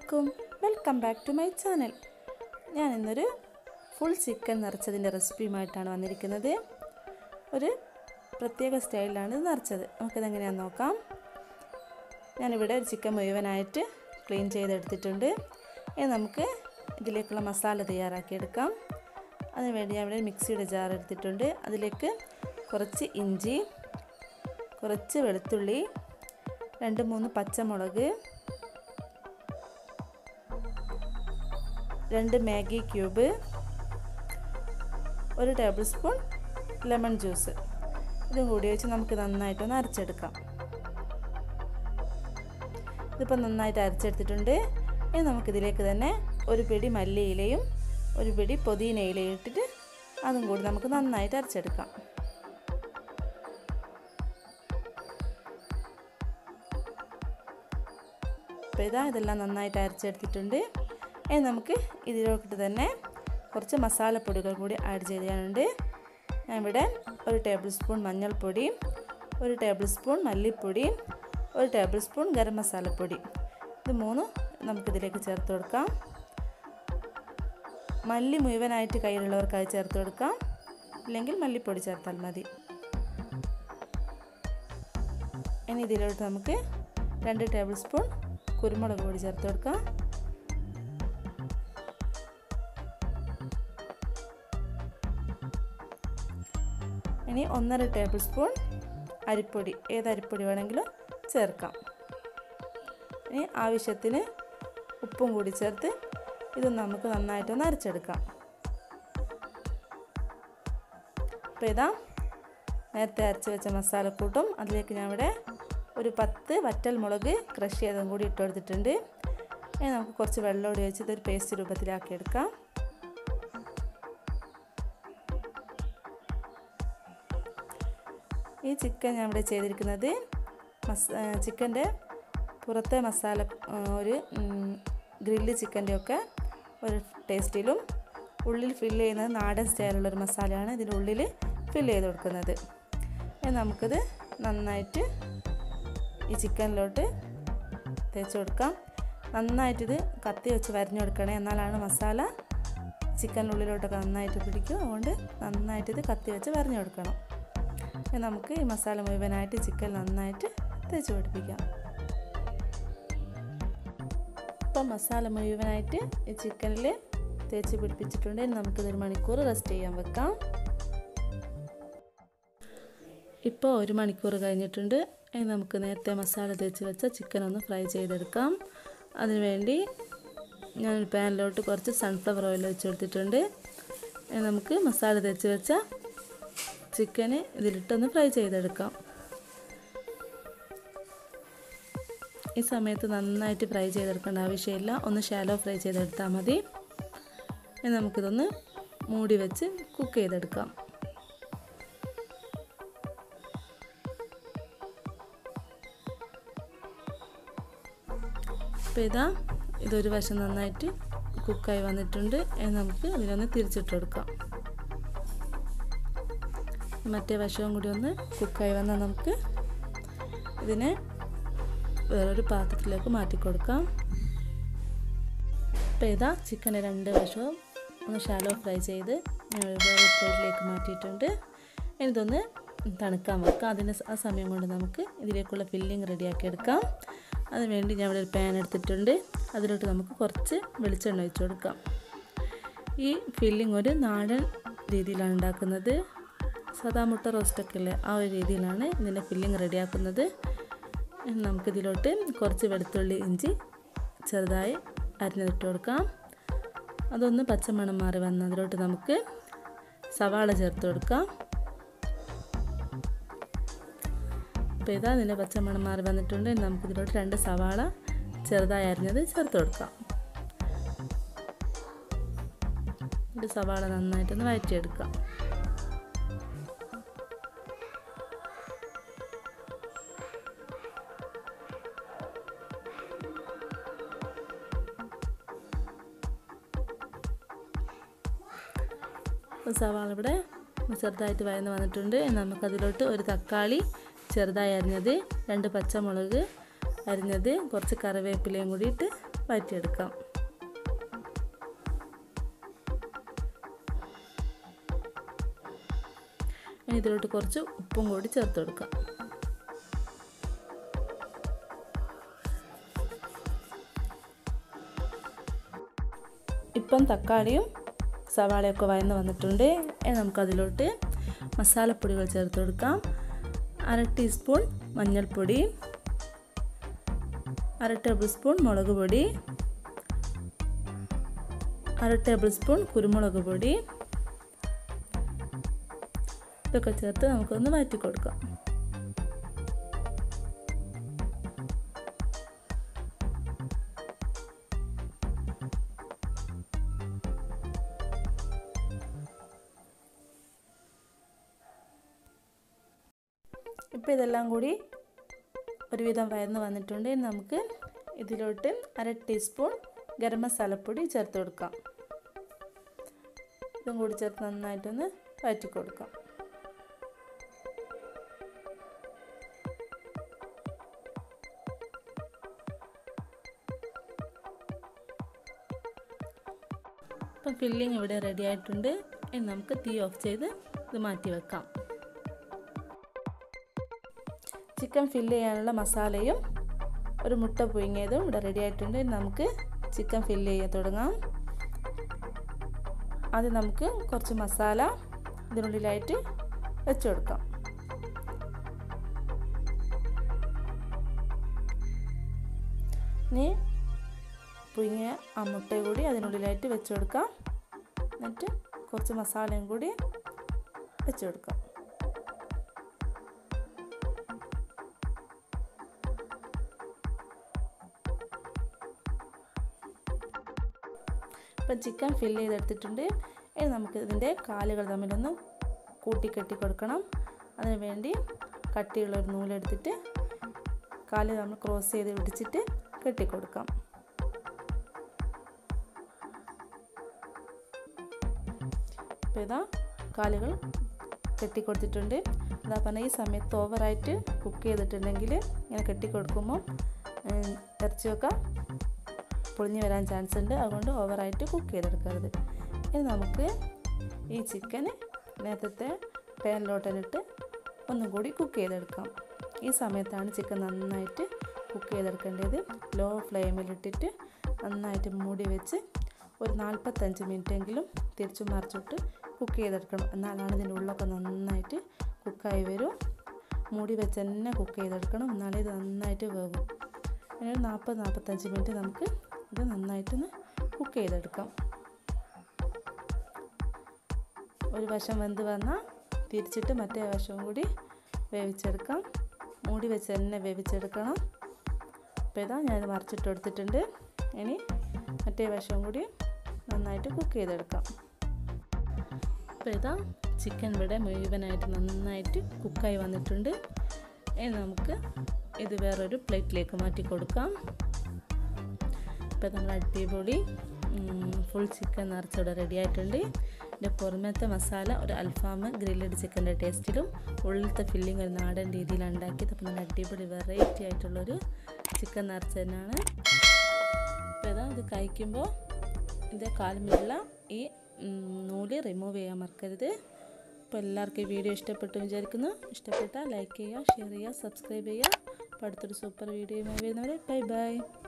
അലൈക്കും welcome back to my channel ഞാൻ ഇന്നൊരു ഫുൾ ചിക്കൻ നിറച്ചതിൻ്റെ റെസിപ്പിയുമായിട്ടാണ് വന്നിരിക്കുന്നത് ഒരു പ്രത്യേക സ്റ്റൈലിലാണ് ഇത് നിറച്ചത് നമുക്കിത് എങ്ങനെയാണെന്ന് നോക്കാം ഞാനിവിടെ ഒരു ചിക്കൻ മുഴുവനായിട്ട് ക്ലീൻ ചെയ്തെടുത്തിട്ടുണ്ട് ഇനി നമുക്ക് ഇതിലേക്കുള്ള മസാല തയ്യാറാക്കിയെടുക്കാം അതിനുവേണ്ടി ഞാൻ ഇവിടെ മിക്സിയുടെ ജാർ എടുത്തിട്ടുണ്ട് അതിലേക്ക് കുറച്ച് ഇഞ്ചി കുറച്ച് വെളുത്തുള്ളി രണ്ട് മൂന്ന് പച്ചമുളക് രണ്ട് മാഗി ക്യൂബ് ഒരു ടേബിൾ സ്പൂൺ ലെമൺ ജ്യൂസ് ഇതും കൂടി വെച്ച് നമുക്ക് നന്നായിട്ടൊന്ന് അരച്ചെടുക്കാം ഇതിപ്പോൾ നന്നായിട്ട് അരച്ചെടുത്തിട്ടുണ്ട് ഇനി നമുക്കിതിലേക്ക് തന്നെ ഒരു പിടി മല്ലിയിലയും ഒരു പിടി പുതിന ഇലയും ഇട്ടിട്ട് അതും കൂടി നമുക്ക് നന്നായിട്ട് അരച്ചെടുക്കാം അപ്പോൾ ഇതാ ഇതെല്ലാം നന്നായിട്ട് അരച്ചെടുത്തിട്ടുണ്ട് ഇനി നമുക്ക് ഇതിലോട്ട് തന്നെ കുറച്ച് മസാലപ്പൊടികൾ കൂടി ആഡ് ചെയ്യാനുണ്ട് ഞാൻ ഇവിടെ ഒരു ടേബിൾ സ്പൂൺ മഞ്ഞൾപ്പൊടി ഒരു ടേബിൾ സ്പൂൺ മല്ലിപ്പൊടി ഒരു ടേബിൾ സ്പൂൺ ഗരം മസാലപ്പൊടി ഇത് മൂന്നും നമുക്കിതിലേക്ക് ചേർത്ത് കൊടുക്കാം മല്ലി മുഴുവനായിട്ട് കയ്യിലുള്ളവർക്ക് അത് ചേർത്ത് കൊടുക്കാം ഇല്ലെങ്കിൽ മല്ലിപ്പൊടി ചേർത്താൽ മതി ഇനി ഇതിലോട്ട് നമുക്ക് രണ്ട് ടേബിൾ സ്പൂൺ കുരുമുളക് പൊടി ചേർത്ത് കൊടുക്കാം ഇനി ഒന്നര ടേബിൾ സ്പൂൺ അരിപ്പൊടി ഏത് അരിപ്പൊടി വേണമെങ്കിലും ചേർക്കാം ഇനി ആവശ്യത്തിന് ഉപ്പും കൂടി ചേർത്ത് ഇത് നമുക്ക് നന്നായിട്ടൊന്ന് അരച്ചെടുക്കാം അപ്പോൾ ഇതാ നേരത്തെ അരച്ച് വെച്ച മസാലക്കൂട്ടും അതിലേക്ക് ഞാൻ ഇവിടെ ഒരു പത്ത് വറ്റൽ മുളക് ക്രഷ് ചെയ്തതും കൂടി ഇട്ട് കൊടുത്തിട്ടുണ്ട് ഇനി നമുക്ക് കുറച്ച് വെള്ളം കൂടി വെച്ച് ഇതൊരു പേസ്റ്റ് രൂപത്തിലാക്കി എടുക്കാം ഈ ചിക്കൻ ഞാൻ ഇവിടെ ചെയ്തിരിക്കുന്നത് മസ് ചിക്കൻ്റെ പുറത്തെ മസാല ഒരു ഗ്രില്ല് ചിക്കൻ്റെ ഒക്കെ ഒരു ടേസ്റ്റിലും ഉള്ളിൽ ഫില്ല് ചെയ്യുന്നത് നാടൻ സ്റ്റൈലുള്ള ഒരു മസാലയാണ് ഇതിൻ്റെ ഉള്ളിൽ ഫില്ല് ചെയ്ത് കൊടുക്കുന്നത് നമുക്കിത് നന്നായിട്ട് ഈ ചിക്കനിലോട്ട് തേച്ച് കൊടുക്കാം നന്നായിട്ടിത് കത്തി വെച്ച് വരഞ്ഞു കൊടുക്കണേ എന്നാലാണ് മസാല ചിക്കനുള്ളിലോട്ടൊക്കെ നന്നായിട്ട് പിടിക്കും അതുകൊണ്ട് നന്നായിട്ടിത് കത്തി വെച്ച് വരഞ്ഞു കൊടുക്കണം നമുക്ക് ഈ മസാല മുഴുവനായിട്ട് ചിക്കൻ നന്നായിട്ട് തേച്ച് പിടിപ്പിക്കാം ഇപ്പം മസാല മുഴുവനായിട്ട് ഈ ചിക്കനിൽ തേച്ച് പിടിപ്പിച്ചിട്ടുണ്ട് നമുക്കിതൊരു മണിക്കൂർ റെസ്റ്റ് ചെയ്യാൻ വെക്കാം ഇപ്പോൾ ഒരു മണിക്കൂർ കഴിഞ്ഞിട്ടുണ്ട് ഇനി നമുക്ക് നേരത്തെ മസാല തേച്ച് വെച്ച ചിക്കൻ ഒന്ന് ഫ്രൈ ചെയ്തെടുക്കാം അതിനുവേണ്ടി ഞാൻ പാനിലോട്ട് കുറച്ച് സൺഫ്ലവർ ഓയിൽ വെച്ച് കൊടുത്തിട്ടുണ്ട് നമുക്ക് മസാല തേച്ച് വെച്ച ചിക്കന് ഇതിലിട്ടൊന്ന് ഫ്രൈ ചെയ്തെടുക്കാം ഈ സമയത്ത് നന്നായിട്ട് ഫ്രൈ ചെയ്തെടുക്കേണ്ട ആവശ്യമില്ല ഒന്ന് ഷാലോ ഫ്രൈ ചെയ്തെടുത്താൽ മതി ഇനി നമുക്കിതൊന്ന് മൂടി വെച്ച് കുക്ക് ചെയ്തെടുക്കാം അപ്പോൾ ഇതാ ഇതൊരു വശം നന്നായിട്ട് കുക്കായി വന്നിട്ടുണ്ട് നമുക്ക് അതിനൊന്ന് തിരിച്ചിട്ട് കൊടുക്കാം മറ്റേ വശവും കൂടി ഒന്ന് കുക്കായി വന്നാൽ നമുക്ക് ഇതിനെ വേറൊരു പാത്രത്തിലേക്ക് മാറ്റി കൊടുക്കാം അപ്പോൾ ഇതാ ചിക്കൻ്റെ രണ്ട് വശവും ഒന്ന് ഷാലോ ഫ്രൈ ചെയ്ത് വേറെ പ്ലേറ്റിലേക്ക് മാറ്റിയിട്ടുണ്ട് ഇതൊന്ന് തണുക്കാൻ വെക്കാം അതിന് ആ സമയം കൊണ്ട് നമുക്ക് ഇതിലേക്കുള്ള ഫില്ലിങ് റെഡിയാക്കി എടുക്കാം അതിനുവേണ്ടി ഞാൻ ഇവിടെ ഒരു പാൻ എടുത്തിട്ടുണ്ട് അതിലോട്ട് നമുക്ക് കുറച്ച് വെളിച്ചെണ്ണ ഒഴിച്ച് കൊടുക്കാം ഈ ഫില്ലിങ് ഒരു നാടൻ രീതിയിലാണ് ഉണ്ടാക്കുന്നത് സാദാ മുട്ട റോസ്റ്റൊക്കെ അല്ലേ ആ ഒരു രീതിയിലാണ് ഇതിൻ്റെ ഫില്ലിങ് റെഡിയാക്കുന്നത് നമുക്കിതിലോട്ട് കുറച്ച് വെളുത്തുള്ളി ഇഞ്ചി ചെറുതായി അരിഞ്ഞിട്ട് കൊടുക്കാം അതൊന്ന് പച്ചമണം മാറി വന്നതിലോട്ട് നമുക്ക് സവാള ചേർത്ത് കൊടുക്കാം അപ്പോൾ ഇതാ അതിൻ്റെ പച്ചമണം മാറി വന്നിട്ടുണ്ട് നമുക്കിതിലോട്ട് രണ്ട് സവാള ചെറുതായി അരിഞ്ഞത് ചേർത്ത് കൊടുക്കാം ഒരു സവാള നന്നായിട്ടൊന്ന് വഴറ്റിയെടുക്കാം സവാള ഇവിടെ ചെറുതായിട്ട് വയന്ന് വന്നിട്ടുണ്ട് നമുക്കതിലോട്ട് ഒരു തക്കാളി ചെറുതായി അരിഞ്ഞത് രണ്ട് പച്ചമുളക് അരിഞ്ഞത് കുറച്ച് കറിവേപ്പിലയും കൂടിയിട്ട് വഴറ്റിയെടുക്കാം ഇനി ഇതിലോട്ട് കുറച്ച് ഉപ്പും കൂടി ചേർത്ത് കൊടുക്കാം ഇപ്പം തക്കാളിയും സവാളയൊക്കെ വയന്ന് വന്നിട്ടുണ്ട് ഇനി നമുക്കതിലോട്ട് മസാലപ്പൊടികൾ ചേർത്ത് കൊടുക്കാം അര ടീസ്പൂൺ മഞ്ഞൾപ്പൊടി അര ടേബിൾ സ്പൂൺ മുളക് പൊടി അര ടേബിൾ സ്പൂൺ കുരുമുളക് പൊടി ഇതൊക്കെ ചേർത്ത് നമുക്കൊന്ന് വഴറ്റി കൊടുക്കാം ഇപ്പോൾ ഇതെല്ലാം കൂടി ഒരുവിധം വയന്ന് വന്നിട്ടുണ്ട് ഇനി നമുക്ക് ഇതിലോട്ട് അര ടീസ്പൂൺ ഗരം മസാലപ്പൊടി ചേർത്ത് കൊടുക്കാം ഇതും കൂടി ചേർത്ത് നന്നായിട്ടൊന്ന് വഴറ്റി കൊടുക്കാം ഇപ്പം ഫില്ലിങ് ഇവിടെ റെഡി ആയിട്ടുണ്ട് ഇനി നമുക്ക് തീ ഓഫ് ചെയ്ത് ഇത് മാറ്റി വെക്കാം ചിക്കൻ ഫില്ല് ചെയ്യാനുള്ള മസാലയും ഒരു മുട്ട പുഴുങ്ങിയതും ഇവിടെ റെഡി ആയിട്ടുണ്ട് നമുക്ക് ചിക്കൻ ഫില്ല് ചെയ്യാൻ തുടങ്ങാം ആദ്യം നമുക്ക് കുറച്ച് മസാല ഇതിനുള്ളിലായിട്ട് വെച്ച് കൊടുക്കാം ഇനി പുഴുങ്ങിയ ആ മുട്ട കൂടി അതിനുള്ളിലായിട്ട് വെച്ച് കൊടുക്കാം എന്നിട്ട് കുറച്ച് മസാലയും കൂടി വെച്ച് കൊടുക്കാം ഇപ്പം ചിക്കൻ ഫില്ല് ചെയ്തെടുത്തിട്ടുണ്ട് ഇനി നമുക്ക് ഇതിൻ്റെ കാലുകൾ തമ്മിലൊന്ന് കൂട്ടിക്കെട്ടി കൊടുക്കണം അതിന് വേണ്ടി കട്ടിയുള്ള ഒരു നൂലെടുത്തിട്ട് കാല് നമ്മൾ ക്രോസ് ചെയ്ത് പിടിച്ചിട്ട് കെട്ടിക്കൊടുക്കാം അപ്പോൾ ഇതാ കാലുകൾ കെട്ടിക്കൊടുത്തിട്ടുണ്ട് അതാ പറഞ്ഞാൽ ഈ സമയത്ത് ഓവറായിട്ട് കുക്ക് ചെയ്തിട്ടുണ്ടെങ്കിൽ ഇങ്ങനെ കെട്ടിക്കൊടുക്കുമ്പോൾ ഇറച്ചിയൊക്കെ പൊളിഞ്ഞു വരാൻ ചാൻസ് ഉണ്ട് അതുകൊണ്ട് ഓവറായിട്ട് കുക്ക് ചെയ്തെടുക്കരുത് ഇനി നമുക്ക് ഈ ചിക്കൻ നേരത്തെ പാനിലോട്ടനിട്ട് ഒന്നും കൂടി കുക്ക് ചെയ്തെടുക്കാം ഈ സമയത്താണ് ചിക്കൻ നന്നായിട്ട് കുക്ക് ചെയ്തെടുക്കേണ്ടത് ലോ ഫ്ലെയിമിലിട്ടിട്ട് നന്നായിട്ട് മൂടി വെച്ച് ഒരു നാൽപ്പത്തഞ്ച് മിനിറ്റെങ്കിലും തിരിച്ചു മറിച്ചിട്ട് കുക്ക് ചെയ്തെടുക്കണം എന്നാലാണ് ഇതിൻ്റെ ഉള്ളൊക്കെ നന്നായിട്ട് കുക്കായി വരും മൂടി വെച്ച് തന്നെ കുക്ക് ചെയ്തെടുക്കണം എന്നാലേ ഇത് നന്നായിട്ട് വേവും അങ്ങനെ ഒരു നാൽപ്പത് നാൽപ്പത്തഞ്ച് മിനിറ്റ് നമുക്ക് ഇത് നന്നായിട്ടൊന്ന് കുക്ക് ചെയ്തെടുക്കാം ഒരു വശം വെന്ത് വന്നാൽ തിരിച്ചിട്ട് മറ്റേ വശവും കൂടി വേവിച്ചെടുക്കാം മൂടി വെച്ച് തന്നെ വേവിച്ചെടുക്കണം അപ്പോൾ ഇതാ ഞാൻ മറിച്ചിട്ട് എടുത്തിട്ടുണ്ട് ഇനി മറ്റേ വശവും കൂടി നന്നായിട്ട് കുക്ക് ചെയ്തെടുക്കാം അപ്പോൾ ഇതാ ചിക്കൻ ഇവിടെ മുഴുവനായിട്ട് നന്നായിട്ട് കുക്കായി വന്നിട്ടുണ്ട് ഇനി നമുക്ക് ഇത് വേറൊരു പ്ലേറ്റിലേക്ക് മാറ്റി കൊടുക്കാം ഇപ്പോൾ നമ്മൾ അടിപൊളി ഫുൾ ചിക്കൻ നിറച്ചിവിടെ റെഡി ആയിട്ടുണ്ട് ഇതിൻ്റെ പുറമത്തെ മസാല ഒരു അൽഫാം ഗ്രില്ലഡ് ചിക്കൻ്റെ ടേസ്റ്റിലും ഉള്ളിലത്തെ ഫില്ലിങ് ഒരു നാടൻ രീതിയിലാണ് ഉണ്ടാക്കിയത് അപ്പോൾ നല്ല അടിപൊളി വെറൈറ്റി ആയിട്ടുള്ളൊരു ചിക്കൻ നിറച്ച തന്നെയാണ് അപ്പോൾ ഇതാ ഇത് കഴിക്കുമ്പോൾ ഇതിൻ്റെ കാലുമുള്ള ഈ നൂല് റിമൂവ് ചെയ്യാൻ മറക്കരുത് അപ്പോൾ എല്ലാവർക്കും ഈ വീഡിയോ ഇഷ്ടപ്പെട്ടു വിചാരിക്കുന്നു ഇഷ്ടപ്പെട്ടാൽ ലൈക്ക് ചെയ്യുക ഷെയർ ചെയ്യുക സബ്സ്ക്രൈബ് ചെയ്യുക അപ്പോൾ അടുത്തൊരു സൂപ്പർ വീഡിയോയുമായി വരുന്നവരെ ബൈ ബൈ